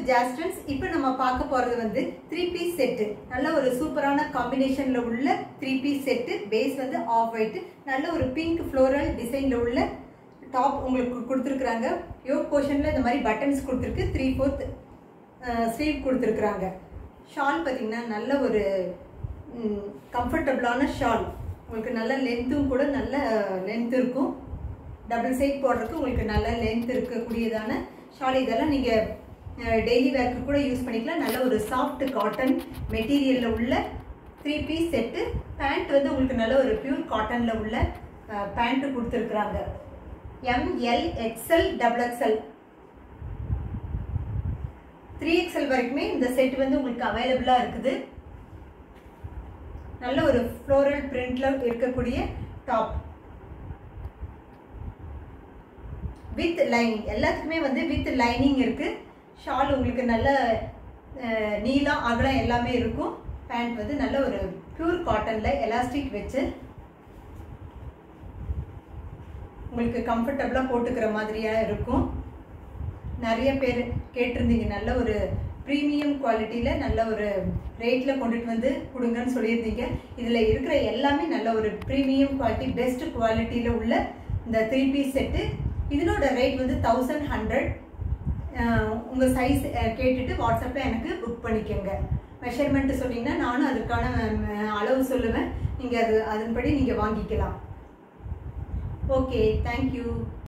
ஜாஸ்டன்ஸ் இப்போ நம்ம பார்க்க போறது வந்து த்ரீ பீஸ் செட்டு நல்ல ஒரு சூப்பரான காம்பினேஷன்ல உள்ள த்ரீ பீஸ் செட்டு பேஸ் வந்து ஆஃப் ஒயிட் நல்ல ஒரு பிங்க் ஃப்ளோரல் டிசைன்ல உள்ள டாப் உங்களுக்கு கொடுத்துருக்குறாங்க யோக் போர்ஷன்ல இந்த மாதிரி பட்டன்ஸ் கொடுத்துருக்கு த்ரீ ஃபோர்த் ஸ்லீவ் கொடுத்துருக்குறாங்க ஷால் பார்த்தீங்கன்னா நல்ல ஒரு கம்ஃபர்டபுளான ஷால் உங்களுக்கு நல்ல லென்த்தும் கூட நல்ல லென்த் இருக்கும் டபுள் சைட் போடுறதுக்கு உங்களுக்கு நல்ல லென்த் இருக்கக்கூடியதான ஷால் இதெல்லாம் நீங்கள் டெய்லி வேர்க்கு கூட யூஸ் பண்ணிக்கலாம் நல்ல ஒரு சாஃப்ட் காட்டன் மெட்டீரியலில் உள்ள த்ரீ பீஸ் செட்டு பேண்ட் வந்து உங்களுக்கு நல்ல ஒரு பியூர் காட்டனில் உள்ள பேண்ட்டு கொடுத்துருக்குறாங்க M L XL double XL three XL வரைக்குமே இந்த செட் வந்து உங்களுக்கு அவைலபிளாக இருக்குது நல்ல ஒரு ஃப்ளோரல் பிரிண்ட்ல இருக்கக்கூடிய டாப் வித் லைனிங் எல்லாத்துக்குமே வந்து வித் லைனிங் இருக்கு ஷால் உங்களுக்கு நல்ல நீளம் அகலம் எல்லாமே இருக்கும் பேண்ட் வந்து நல்ல ஒரு பியூர் காட்டன்ல எலாஸ்டிக் வச்சு உங்களுக்கு கம்ஃபர்டபுளாக போட்டுக்கிற மாதிரியா இருக்கும் நிறைய பேர் கேட்டிருந்தீங்க நல்ல ஒரு ப்ரீமியம் குவாலிட்டியில் நல்ல ஒரு ரேட்டில் கொண்டுட்டு வந்து கொடுங்கன்னு சொல்லியிருந்தீங்க இதில் இருக்கிற எல்லாமே நல்ல ஒரு ப்ரீமியம் குவாலிட்டி பெஸ்ட் குவாலிட்டியில் உள்ள இந்த த்ரீ பீஸ் செட்டு இதனோட ரேட் வந்து தௌசண்ட் ஹண்ட்ரட் உங்கள் சைஸ் கேட்டுட்டு வாட்ஸ்அப்பில் எனக்கு புக் பண்ணிக்கோங்க மெஷர்மெண்ட்டு சொன்னீங்கன்னா நானும் அதுக்கான அளவு சொல்லுவேன் நீங்கள் அது அதன்படி நீங்கள் வாங்கிக்கலாம் ஓகே தேங்க்யூ